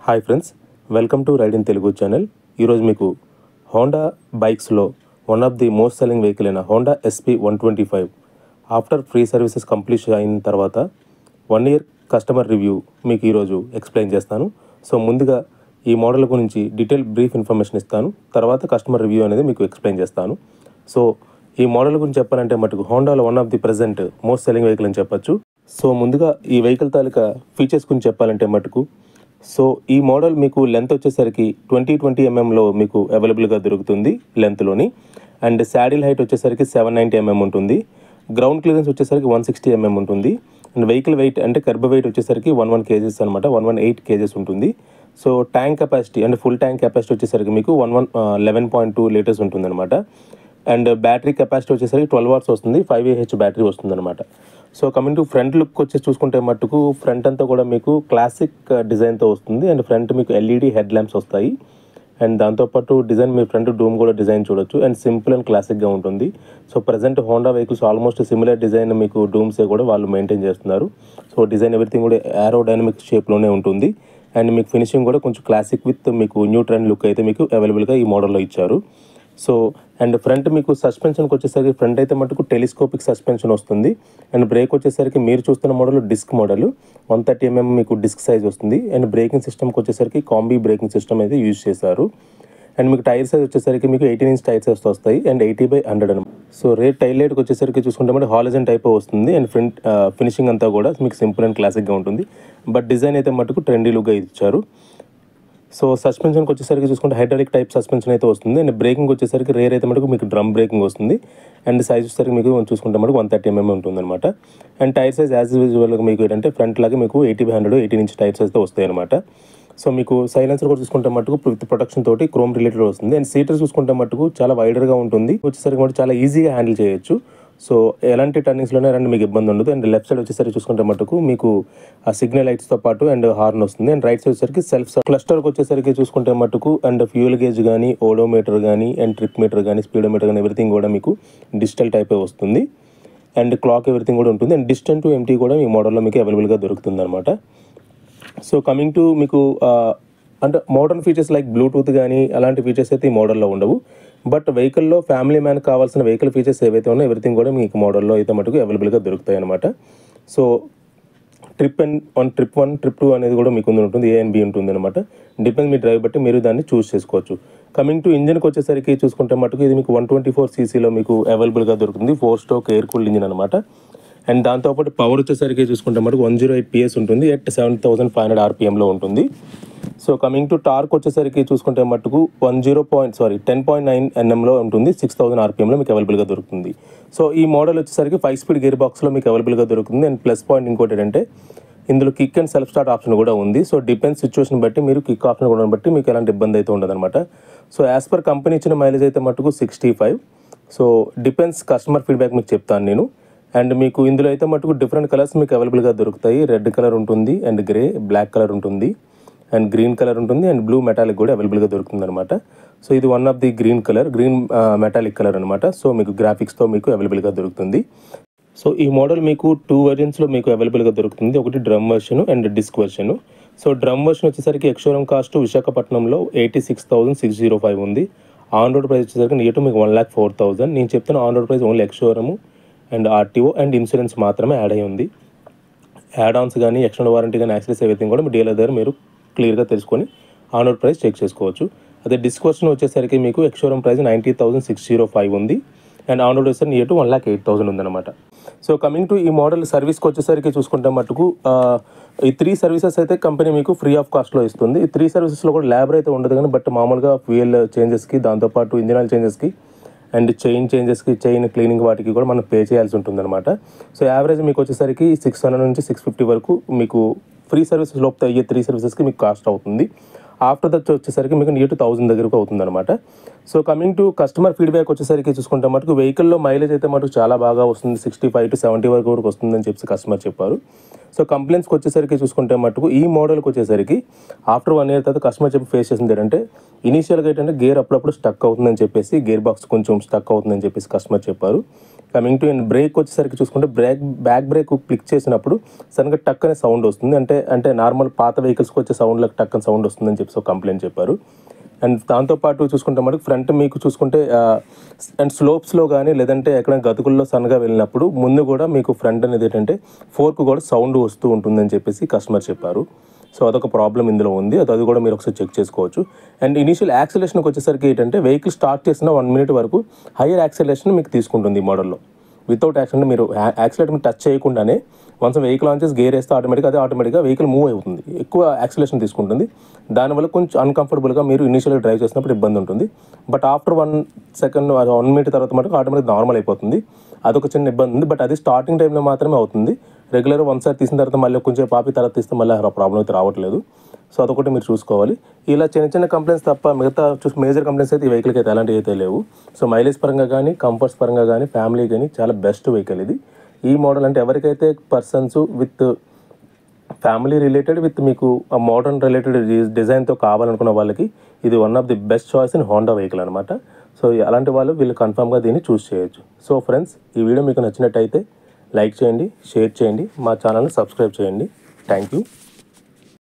hi friends welcome to ride in Telugu channel ఈరోజు మీకు Honda బైక్స్లో one of the most selling vehicle అయిన Honda SP one twenty five after free services complete అయిన తర్వాత one year customer review మీకు ఈరోజు explain చేస్తాను so ముందుగా ఈ మోడల్ గురించి డీటెయిల్ బ్రీఫ్ ఇన్ఫర్మేషన్ ఇస్తాను తర్వాత కస్టమర్ రివ్యూ అనేది మీకు ఎక్స్ప్లెయిన్ చేస్తాను సో ఈ మోడల్ గురించి చెప్పాలంటే మటుకు హోండాలో one of the present most selling vehicle అని చెప్పొచ్చు సో ముందుగా ఈ వెహికల్ తాలూకా ఫీచర్స్ గురించి చెప్పాలంటే మటుకు సో ఈ మోడల్ మీకు లెంత్ వచ్చేసరికి ట్వంటీ ట్వంటీ ఎంఎంలో మీకు అవైలబుల్గా దొరుకుతుంది లెంత్లోని అండ్ శాడిల్ హైట్ వచ్చేసరికి సెవెన్ నైంటీ ఎంఎం ఉంటుంది గ్రౌండ్ క్లియరెన్స్ వచ్చేసరికి వన్ సిక్స్టీ ఎంఎం ఉంటుంది అండ్ వెహికల్ వెయిట్ అంటే కర్బ్ వెయిట్ వచ్చేసరికి వన్ వన్ కేజెస్ అనమాట వన్ వన్ ఎయిట్ కేజెస్ ఉంటుంది సో ట్యాంక్ కెపాసిటీ అంటే ఫుల్ ట్యాంక్ కెపాసిటీ వచ్చేసరికి మీకు one one eleven point two litres ఉంటుంది అనమాట అండ్ బ్యాటరీ కెపాసిటీ వచ్చేసరికి ట్వెల్వ్ అవర్స్ వస్తుంది ఫైవ్ ఏహెచ్ బ్యాటరీ వస్తుంది అనమాట so coming to front look వచ్చేసి చూసుకుంటే మట్టుకు ఫ్రంట్ అంతా కూడా మీకు క్లాసిక్ డిజైన్తో వస్తుంది అండ్ ఫ్రంట్ మీకు ఎల్ఈడి హెడ్ ల్యాంప్స్ వస్తాయి అండ్ దాంతోపాటు డిజైన్ మీ ఫ్రంట్ డూమ్ కూడా డిజైన్ చూడొచ్చు అండ్ సింపుల్ అండ్ క్లాసిక్గా ఉంటుంది so present Honda vehicles almost similar design మీకు డూమ్సే కూడా వాళ్ళు మెయింటైన్ చేస్తున్నారు సో డిజైన్ ఎవ్రీథింగ్ కూడా ఏరో డైనమిక్ షేప్లోనే ఉంటుంది అండ్ మీకు ఫినిషింగ్ కూడా కొంచెం క్లాసిక్ విత్ మీకు న్యూ ట్రెండ్ లుక్ అయితే మీకు అవైలబుల్గా ఈ మోడల్లో ఇచ్చారు సో అండ్ ఫ్రంట్ మీకు సస్పెన్షన్కి వచ్చేసరికి ఫ్రంట్ అయితే మటుకు టెలిస్కోపిక్ సస్పెన్షన్ వస్తుంది అండ్ బ్రేక్ వచ్చేసరికి మీరు చూస్తున్న model disc model one thirty mm మీకు డిస్క్ సైజ్ వస్తుంది అండ్ బ్రేకింగ్ సిస్టమ్కి వచ్చేసరికి కాంబీ బ్రేకింగ్ సిస్టమ్ అయితే యూజ్ చేశారు అండ్ మీకు టైర్ సైజ్ వచ్చేసరికి మీకు ఎయిటీన్ ఇంచ్ టైర్ సైజ్ వస్తాయి అండ్ ఎయిటీ బై హండ్రెడ్ అనమాట సో రేట్ టైర్ లైట్కి వచ్చేసరికి చూసుకుంటే అంటే హాలజన్ టైప్ వస్తుంది అండ్ ఫ్రంట్ ఫినిషింగ్ అంతా కూడా మీకు సింపుల్ అండ్ క్లాసిక్గా ఉంటుంది బట్ డిజైన్ అయితే మటుకు ట్రెండీ లుక్గా ఇచ్చారు సో సస్పెన్షన్కి వచ్చేసరికి చూసుకుంటే హైడ్రాలిక్ టైప్ సస్పెన్షన్ అయితే వస్తుంది అండ్ బ్రేకింగ్ వచ్చేసరికి రేర్ అయితే మటుకు మీకు డ్రమ్ బ్రేకింగ్ వస్తుంది అండ్ సైజ్ వచ్చేసరికి మీకు చూసుకుంటే మటుకు వన్ థర్టీ ఎంఎం ఉంటుంది అనమాట అండ్ టైర్ సైజ్ యాజ్ యూజువల్గా మీకు ఏంటంటే ఫ్రంట్ లాగా మీకు eighty by hundred eighteen inch tyre సైజ్తో వస్తాయి అనమాట సో మీకు సైలెన్సర్ కూడా చూసుకుంటే మటుకు విత్ ప్రొటెక్షన్ తోటి క్రోమ్ రిలేటెడ్ వస్తుంది అండ్ సీటర్ చూసుకుంటే మటుకు చాలా వైడర్గా ఉంటుంది వచ్చేసరికి కూడా చాలా ఈజీగా హ్యాండిల్ చేయొచ్చు సో ఎలాంటి టర్నింగ్స్లోనే రండి మీకు ఇబ్బంది ఉండదు అండ్ లెఫ్ట్ సైడ్ వచ్చేసరికి చూసుకుంటే మటుకు మీకు ఆ సిగ్నల్ లైట్స్తో పాటు అండ్ హార్న్ వస్తుంది అండ్ రైట్ సైడ్ వచ్చేసరికి సెల్ఫ్ క్లస్టర్కి వచ్చేసరికి చూసుకుంటే మటుకు అండ్ ఫ్యూల్ గేజ్ కానీ ఓడోమీటర్ కానీ అండ్ ట్రిప్ మీటర్ కానీ స్పీడోమీటర్ కానీ ఎవ్రీథింగ్ కూడా మీకు డిజిటల్ టైపే వస్తుంది అండ్ క్లాక్ ఎవ్రీథింగ్ కూడా ఉంటుంది అండ్ డిస్టెంట్ టు ఎంటీ కూడా మీ మోడల్లో మీకు అవైలబుల్గా దొరుకుతుంది అనమాట సో కమింగ్ టు మీకు ఆ, అంటే మోడర్న్ ఫీచర్స్ లైక్ బ్లూటూత్ కానీ అలాంటి ఫీచర్స్ అయితే ఈ మోడల్లో ఉండవు బట్ వెహికల్లో ఫ్యామిలీ మ్యాన్ కావాల్సిన వెహికల్ ఫీచర్స్ ఏవైతే ఉన్నాయో ఎవ్రీథింగ్ కూడా మీకు మోడల్లో అయితే మటుకు అవైలబుల్గా దొరుకుతాయి అనమాట so trip and one trip one trip two అనేది కూడా మీకు ఉంటుంది ఏ అండ్ బి ఉంటుంది అనమాట డిపెండ్ మీ డ్రైవ్ బట్టి మీరు దాన్ని చూస్ చేసుకోవచ్చు కమింగ్ టు ఇంజిన్కి వచ్చేసరికి చూసుకుంటే మటుకు ఇది మీకు వన్ ట్వంటీ ఫోర్ సీసీలో మీకు అవైలబుల్గా దొరుకుతుంది four stroke air cooled engine అనమాట అండ్ దాంతోపాటు పవర్ వచ్చేసరికి చూసుకుంటే మటుకు వన్ జీరో ఎయిట్ పిఎస్ ఉంటుంది at seven thousand five hundred ఆర్పిఎంలో ఉంటుంది సో కమింగ్ టు టార్క్ వచ్చేసరికి చూసుకుంటే మటుకు one zero point sorry ten point nine ఎన్ఎంలో ఉంటుంది సిక్స్ థౌసండ్ ఆర్పిఎంలో మీకు అవైలబుల్గా దొరుకుతుంది సో ఈ మోడల్ వచ్చేసరికి ఫైవ్ స్పీడ్ గేర్ బాక్స్లో మీకు అవైలబుల్గా దొరుకుతుంది అండ్ ప్లస్ పాయింట్ ఇంకోటి ఏంటంటే ఇందులో kick and self start option కూడా ఉంది సో డిపెండ్ సిచ్యువేషన్ బట్టి మీరు కిక్ ఆప్షన్ కూడా బట్టి మీకు ఎలాంటి ఇబ్బంది అయితే ఉండదన్నమాట సో యాజ్ పర్ కంపెనీ ఇచ్చిన మైలేజ్ అయితే మటుకు sixty five so depends customer feedback మీకు చెప్తాను నేను అండ్ మీకు ఇందులో అయితే మటుకు డిఫరెంట్ కలర్స్ మీకు అవైలబుల్గా దొరుకుతాయి రెడ్ కలర్ ఉంటుంది అండ్ గ్రే బ్లాక్ కలర్ ఉంటుంది అండ్ గ్రీన్ కలర్ ఉంటుంది అండ్ బ్లూ మెటాలిక్ కూడా అవైలబుల్గా దొరుకుతుంది అనమాట సో ఇది one of the green colour green metallic colour అనమాట సో మీకు గ్రాఫిక్స్తో మీకు అవైలబుల్గా దొరుకుతుంది సో ఈ మోడల్ మీకు టూ వెర్జన్స్లో మీకు అవైలబుల్గా దొరుకుతుంది ఒకటి drum version and disc version so drum version వచ్చేసరికి ఎక్స్షోరూమ్ కాస్ట్ విశాఖపట్నంలో eighty six thousand six zero five ఉంది ఆన్ రోడ్ ప్రైస్ వచ్చేసరికి నియర్ మీకు వన్ ల్యాక్ ఫోర్ థౌసండ్ నేను చెప్తున్న on road price only ex showroom and RTO and insurance మాత్రమే add అయి ఉంది యాడ్ ఆన్స్ కానీ ఎక్స్టెండ్ వారంటీ కానీ యాక్సెస్ ఎవ్రీథింగ్ కూడా మీ డీలర్ దగ్గర మీరు క్లియర్గా తెలుసుకొని ఆన్ రోడ్ ప్రైస్ చెక్ చేసుకోవచ్చు అదే డిస్కోషన్ వచ్చేసరికి మీకు ex showroom price ninety thousand six zero five ఉంది అండ్ ఆన్ రోడ్ వచ్చేసరికి near to one lakh eight thousand ఉందన్నమాట సో కమింగ్ టు ఈ మోడల్ సర్వీస్కి వచ్చేసరికి చూసుకుంటే మటుకు ఆ, ఈ త్రీ సర్వీసెస్ అయితే కంపెనీ మీకు ఫ్రీ ఆఫ్ కాస్ట్లో ఇస్తుంది ఈ త్రీ సర్వీసెస్లో కూడా ల్యాబర్ అయితే ఉండదు కానీ బట్ మామూలుగా ఫ్యూయల్ చేంజెస్కి దాంతోపాటు ఇంజిన్ ఆయిల్ చేంజెస్కి అండ్ చైన్ చేంజెస్కి చైన్ క్లీనింగ్ వాటికి కూడా మనం పే చేయాల్సి ఉంటుందన్నమాట సో యావరేజ్ మీకు వచ్చేసరికి సిక్స్ హండ్రెడ్ నుంచి సిక్స్ ఫిఫ్టీ వరకు మీకు ఫ్రీ సర్వీసెస్ లోపు అయ్యే త్రీ సర్వీసెస్కి మీకు కాస్ట్ అవుతుంది ఆఫ్టర్ దట్ వచ్చేసరికి మీకు నియర్ టు థౌసండ్ దగ్గరకు అవుతుంది అనమాట so coming to customer feedback వచ్చేసరికి చూసుకుంటే మటుకు వెహికల్లో మైలేజ్ అయితే మటుకు చాలా బాగా వస్తుంది సిక్స్టీ ఫైవ్ టు సెవెంటీ వరకు వరకు వస్తుందని చెప్పి కస్టమర్ చెప్పారు సో కంప్లైంట్స్కి వచ్చేసరికి చూసుకుంటే మటుకు ఈ మోడల్కి వచ్చేసరికి ఆఫ్టర్ వన్ ఇయర్ తర్వాత కస్టమర్ చెప్పి ఫేస్ చేసింది ఏంటంటే ఇనీషియల్గా ఏంటంటే గేర్ అప్పుడప్పుడు స్టక్ అవుతుందని చెప్పేసి గేర్ బాక్స్ కొంచెం స్టక్ అవుతుందని చెప్పేసి కస్టమర్ చెప్పారు కమింగ్ టు అండ్ బ్రేక్ వచ్చేసరికి చూసుకుంటే బ్రేక్ బ్యాక్ బ్రేక్ క్లిక్ చేసినప్పుడు సడన్గా టక్ అనే సౌండ్ వస్తుంది అంటే అంటే నార్మల్ పాత వెహికల్స్కి వచ్చే సౌండ్లకు టక్ అని సౌండ్ వస్తుందని చెప్పి సో కంప్లైంట్ చెప్పారు అండ్ దాంతోపాటు చూసుకుంటే మనకి ఫ్రంట్ మీకు చూసుకుంటే అండ్ స్లోప్స్లో కానీ లేదంటే ఎక్కడ గతుకుల్లో సన్నగా వెళ్ళినప్పుడు ముందు కూడా మీకు ఫ్రంట్ అనేది ఏంటంటే ఫోర్క్ కూడా సౌండ్ వస్తూ ఉంటుందని చెప్పేసి కస్టమర్ చెప్పారు సో అదొక ప్రాబ్లం ఇందులో ఉంది అది అది కూడా మీరు ఒకసారి చెక్ చేసుకోవచ్చు అండ్ ఇనీషియల్ యాక్సిలేషన్కి వచ్చేసరికి ఏంటంటే వెహికల్ స్టార్ట్ చేసిన వన్ మినిట్ వరకు హైయర్ యాక్సిలేషన్ మీకు తీసుకుంటుంది ఈ మోడల్లో వితౌట్ యాక్సిడెంట్ మీరు యాక్సిలేటర్ మీరు టచ్ చేయకుండానే వన్స్ వెహికల్ ఆన్ చేసి గేర్ వేస్తే ఆటోమేటిక్గా అదే ఆటోమేటిక్గా వెహికల్ మూవ్ అవుతుంది ఎక్కువ యాక్సిలేషన్ తీసుకుంటుంది దానివల్ల కొంచెం అన్కంఫర్టబుల్గా మీరు ఇనిషియల్గా డ్రైవ్ చేసినప్పుడు ఇబ్బంది ఉంటుంది but after one second one minute తర్వాత మటుకు ఆటోమేటిక్ నార్మల్ అయిపోతుంది అదొక చిన్న ఇబ్బంది ఉంది బట్ అది స్టార్టింగ్ టైంలో మాత్రమే అవుతుంది రెగ్యులర్ వన్ సార్ తీసిన తర్వాత మళ్ళీ కొంచెం పాపి తర్వాత తీస్తే మళ్ళీ ఆ ప్రాబ్లం అయితే రావట్లేదు సో అదొకటి మీరు చూసుకోవాలి ఇలా చిన్న చిన్న కంప్లైంట్స్ తప్ప మిగతా చూసి మేజర్ కంప్లైంట్స్ అయితే ఈ వెహికల్కి అయితే ఎలాంటివి అయితే లేవు సో మైలేజ్ పరంగా కానీ కంఫర్ట్స్ పరంగా కానీ ఫ్యామిలీ కానీ చాలా బెస్ట్ వెహికల్ ఇది ఈ మోడల్ అంటే ఎవరికైతే persons with family related with మీకు ఆ మోడర్న్ రిలేటెడ్ డిజైన్తో కావాలనుకున్న వాళ్ళకి ఇది one of the best choice in Honda vehicle అనమాట సో అలాంటి వాళ్ళు వీళ్ళు కన్ఫామ్గా దీన్ని చూస్ చేయొచ్చు సో ఫ్రెండ్స్ ఈ వీడియో మీకు నచ్చినట్టయితే లైక్ చేయండి షేర్ చేయండి మా ఛానల్ని సబ్స్క్రైబ్ చేయండి థ్యాంక్ యూ